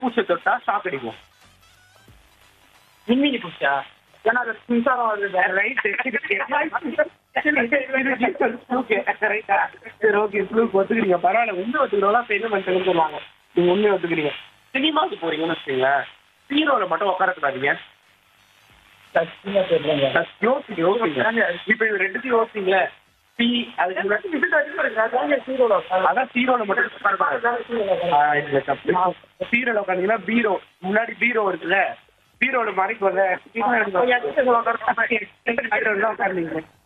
பூச்சை தொட்டா ஷாக் அடிக்கும் மின்மினி பூச்சா ஏன்னா அது மின்சாரம் வருது ரைட் ரைட்டா சரி ஓகே ப்ளூக்கு ஒத்துக்கிறீங்க பரவாயில்ல உண்மை ஒத்துக்கிறவங்களா பெரிய மனுஷங்கன்னு சொல்லுவாங்க நீங்க உண்மையை ஒத்துக்கிறீங்க சினிமாவுக்கு போறீங்கன்னு வச்சுக்கோங்களேன் ஹீரோல மட்டும் உட்காரக்கூடாதீங்க சத்தியமா தெரியலங்க யோசிங்க யோசிங்க இப்ப இது ரெண்டுத்தையும் யோசிங்க சி அதுக்கு முன்னாடி அதான் ஹீரோல மட்டும் உட்காரக்கூடாது ஆ, இல்ல தப்பு பீரோல உட்காந்தீங்கன்னா பீரோ முன்னாடி பீரோ இருக்குல்ல பீரோல மறைக்கு வர உட்காருங்க